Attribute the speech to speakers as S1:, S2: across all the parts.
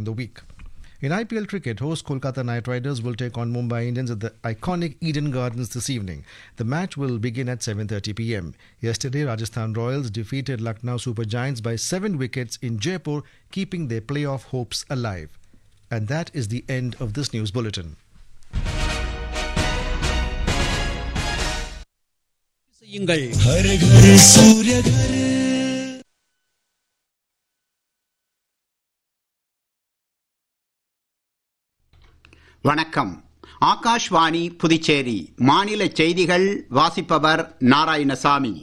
S1: in the week. In IPL cricket, host Kolkata Knight Riders will take on Mumbai Indians at the iconic Eden Gardens this evening. The match will begin at 7:30 p.m. Yesterday, Rajasthan Royals defeated Lucknow Super Giants by 7 wickets in Jaipur, keeping their playoff hopes alive. And that is the end of this news bulletin.
S2: செய்யுங்கள்
S3: हर घर सूर्य घर
S4: வணக்கம் ஆகாஷ்வாணி புதுச்சேரி மாநில செய்திகள் வாசிப்பவர் நாராயணசாமி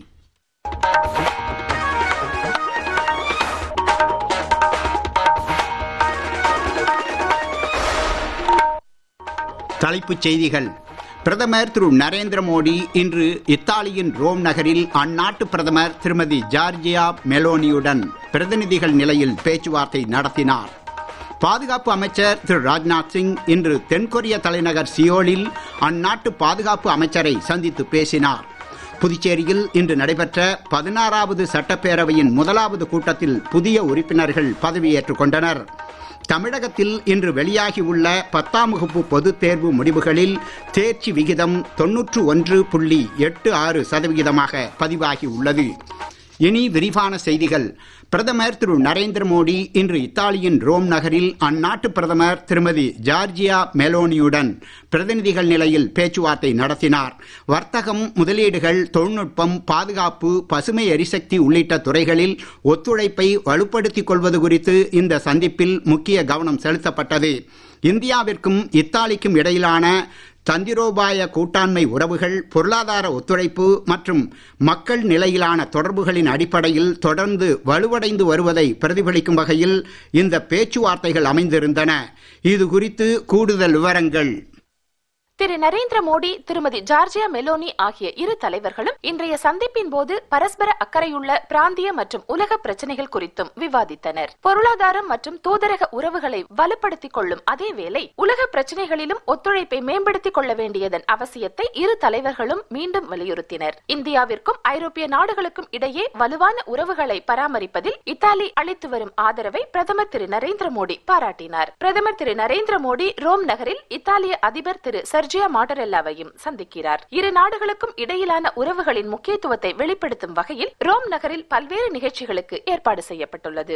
S4: தலைப்புச் செய்திகள் பிரதமர் திரு நரேந்திர மோடி இன்று இத்தாலியின் ரோம் நகரில் அந்நாட்டு பிரதமர் திருமதி ஜார்ஜியா மெலோனியுடன் பிரதிநிதிகள் நிலையில் பேச்சுவார்த்தை நடத்தினார் பாதுகாப்பு அமைச்சர் திரு ராஜ்நாத் சிங் இன்று தென்கொரிய தலைநகர் சியோலில் அந்நாட்டு பாதுகாப்பு அமைச்சரை சந்தித்து பேசினார் புதுச்சேரியில் இன்று நடைபெற்ற பதினாறாவது சட்டப்பேரவையின் முதலாவது கூட்டத்தில் புதிய உறுப்பினர்கள் பதவியேற்றுக் கொண்டனர் தமிழகத்தில் இன்று வெளியாகியுள்ள பத்தாம் வகுப்பு பொதுத் தேர்வு முடிவுகளில் தேர்ச்சி விகிதம் தொன்னூற்று ஒன்று புள்ளி எட்டு ஆறு சதவிகிதமாக பதிவாகி உள்ளது இனி விரிவான செய்திகள் பிரதமர் திரு நரேந்திர மோடி இன்று இத்தாலியின் ரோம் நகரில் அந்நாட்டு பிரதமர் திருமதி ஜார்ஜியா மெலோனியுடன் பிரதிநிதிகள் நிலையில் பேச்சுவார்த்தை நடத்தினார் வர்த்தகம் முதலீடுகள் தொழில்நுட்பம் பாதுகாப்பு பசுமை எரிசக்தி உள்ளிட்ட துறைகளில் ஒத்துழைப்பை வலுப்படுத்திக் கொள்வது குறித்து இந்த சந்திப்பில் முக்கிய கவனம் செலுத்தப்பட்டது இந்தியாவிற்கும் இத்தாலிக்கும் இடையிலான தந்திரோபாய கூட்டாண்மை உறவுகள் பொருளாதார ஒத்துழைப்பு மற்றும் மக்கள் நிலையிலான தொடர்புகளின் அடிப்படையில் தொடர்ந்து வலுவடைந்து வருவதை பிரதிபலிக்கும் வகையில் இந்த பேச்சுவார்த்தைகள் அமைந்திருந்தன இது குறித்து கூடுதல் விவரங்கள்
S5: திரு நரேந்திர மோடி திருமதி ஜார்ஜியா மெலோனி ஆகிய இரு தலைவர்களும் இன்றைய சந்திப்பின் போது பரஸ்பர அக்கறையுள்ள பிராந்திய மற்றும் உலக பிரச்சனைகள் குறித்தும் விவாதித்தனர் பொருளாதாரம் மற்றும் தூதரக உறவுகளை வலுப்படுத்திக் கொள்ளும் அதேவேளை உலக பிரச்சனைகளிலும் ஒத்துழைப்பை மேம்படுத்திக் கொள்ள வேண்டியதன் அவசியத்தை இரு தலைவர்களும் மீண்டும் வலியுறுத்தினர் இந்தியாவிற்கும் ஐரோப்பிய நாடுகளுக்கும் இடையே வலுவான உறவுகளை பராமரிப்பதில் இத்தாலி அளித்து வரும் ஆதரவை பிரதமர் திரு நரேந்திர மோடி பாராட்டினார் பிரதமர் திரு நரேந்திர மோடி ரோம் நகரில் இத்தாலிய அதிபர் திரு சர்ஜியா மாட்டரெல்லாவையும் சந்திக்கிறார் இரு நாடுகளுக்கும் இடையிலான உறவுகளின் முக்கியத்துவத்தை வெளிப்படுத்தும் வகையில் ரோம் நகரில் பல்வேறு நிகழ்ச்சிகளுக்கு ஏற்பாடு செய்யப்பட்டுள்ளது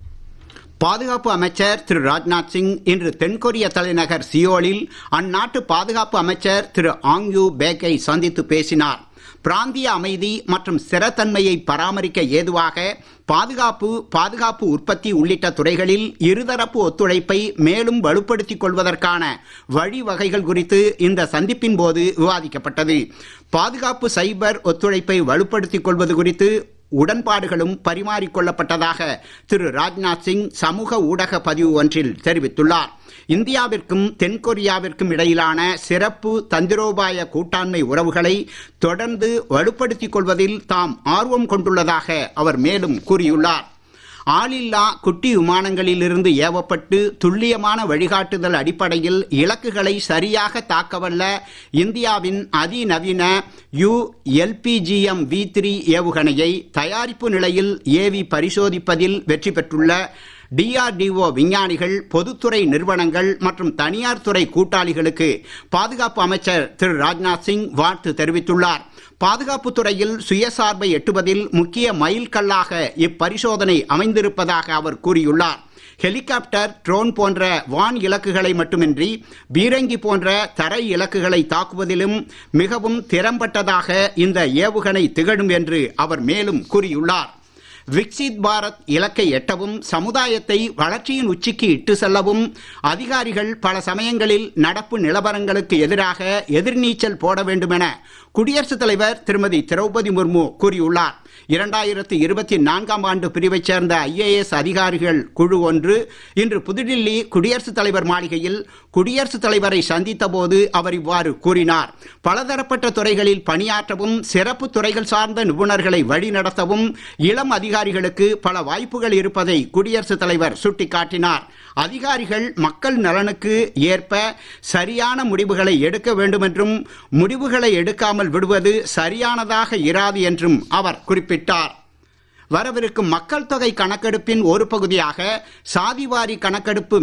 S4: பாதுகாப்பு அமைச்சர் திரு ராஜ்நாத் சிங் இன்று தென்கொரிய தலைநகர் சியோலில் அந்நாட்டு பாதுகாப்பு அமைச்சர் திரு ஆங்யூ பேக்கை சந்தித்து பேசினார் பிராந்திய அமைதி மற்றும் ஸ்திரத்தன்மையை பராமரிக்க ஏதுவாக பாதுகாப்பு பாதுகாப்பு உற்பத்தி உள்ளிட்ட துறைகளில் இருதரப்பு ஒத்துழைப்பை மேலும் வலுப்படுத்திக் கொள்வதற்கான வழிவகைகள் குறித்து இந்த சந்திப்பின் போது விவாதிக்கப்பட்டது பாதுகாப்பு சைபர் ஒத்துழைப்பை வலுப்படுத்திக் கொள்வது குறித்து உடன்பாடுகளும் பரிமாறிக்கொள்ளப்பட்டதாக திரு ராஜ்நாத் சிங் சமூக ஊடக பதிவு ஒன்றில் தெரிவித்துள்ளார் இந்தியாவிற்கும் தென்கொரியாவிற்கும் இடையிலான சிறப்பு தந்திரோபாய கூட்டாண்மை உறவுகளை தொடர்ந்து வலுப்படுத்திக் கொள்வதில் தாம் ஆர்வம் கொண்டுள்ளதாக அவர் மேலும் கூறியுள்ளார் ஆளில்லா குட்டி விமானங்களிலிருந்து ஏவப்பட்டு துல்லியமான வழிகாட்டுதல் அடிப்படையில் இலக்குகளை சரியாக தாக்கவல்ல இந்தியாவின் அதிநவீன யு எல்பிஜிஎம் வி த்ரீ ஏவுகணையை தயாரிப்பு நிலையில் ஏவி பரிசோதிப்பதில் வெற்றி பெற்றுள்ள டிஆர்டிஓ விஞ்ஞானிகள் பொதுத்துறை நிறுவனங்கள் மற்றும் தனியார் துறை கூட்டாளிகளுக்கு பாதுகாப்பு அமைச்சர் திரு ராஜ்நாத் சிங் வாழ்த்து தெரிவித்துள்ளார் பாதுகாப்பு துறையில் சுயசார்பை எட்டுவதில் முக்கிய மைல்கல்லாக இப்பரிசோதனை அமைந்திருப்பதாக அவர் கூறியுள்ளார் ஹெலிகாப்டர் ட்ரோன் போன்ற வான் இலக்குகளை மட்டுமின்றி பீரங்கி போன்ற தரை இலக்குகளை தாக்குவதிலும் மிகவும் திறம்பட்டதாக இந்த ஏவுகணை திகழும் என்று அவர் மேலும் கூறியுள்ளார் விக்சித் பாரத் இலக்கை எட்டவும் சமுதாயத்தை வளர்ச்சியின் உச்சிக்கு இட்டு செல்லவும் அதிகாரிகள் பல சமயங்களில் நடப்பு நிலவரங்களுக்கு எதிராக எதிர்நீச்சல் போட வேண்டுமென குடியரசுத் தலைவர் திருமதி திரௌபதி முர்மு கூறியுள்ளார் இரண்டாயிரத்து இருபத்தி நான்காம் ஆண்டு பிரிவைச் சேர்ந்த ஐஏஎஸ் அதிகாரிகள் குழு ஒன்று இன்று புதுடில்லி குடியரசுத் தலைவர் மாளிகையில் குடியரசுத் தலைவரை சந்தித்த போது அவர் இவ்வாறு கூறினார் பலதரப்பட்ட துறைகளில் பணியாற்றவும் சிறப்பு துறைகள் சார்ந்த நிபுணர்களை வழிநடத்தவும் இளம் அதிகாரிகளுக்கு பல வாய்ப்புகள் இருப்பதை குடியரசுத் தலைவர் சுட்டிக்காட்டினார் அதிகாரிகள் மக்கள் நலனுக்கு ஏற்ப சரியான முடிவுகளை எடுக்க வேண்டும் என்றும் முடிவுகளை எடுக்காமல் விடுவது சரியானதாக இராது என்றும் அவர் குறிப்பிட்டார் வரவிருக்கும் மக்கள் தொகை கணக்கெடுப்பின் ஒரு பகுதியாக சாதிவாரி கணக்கெடுப்பு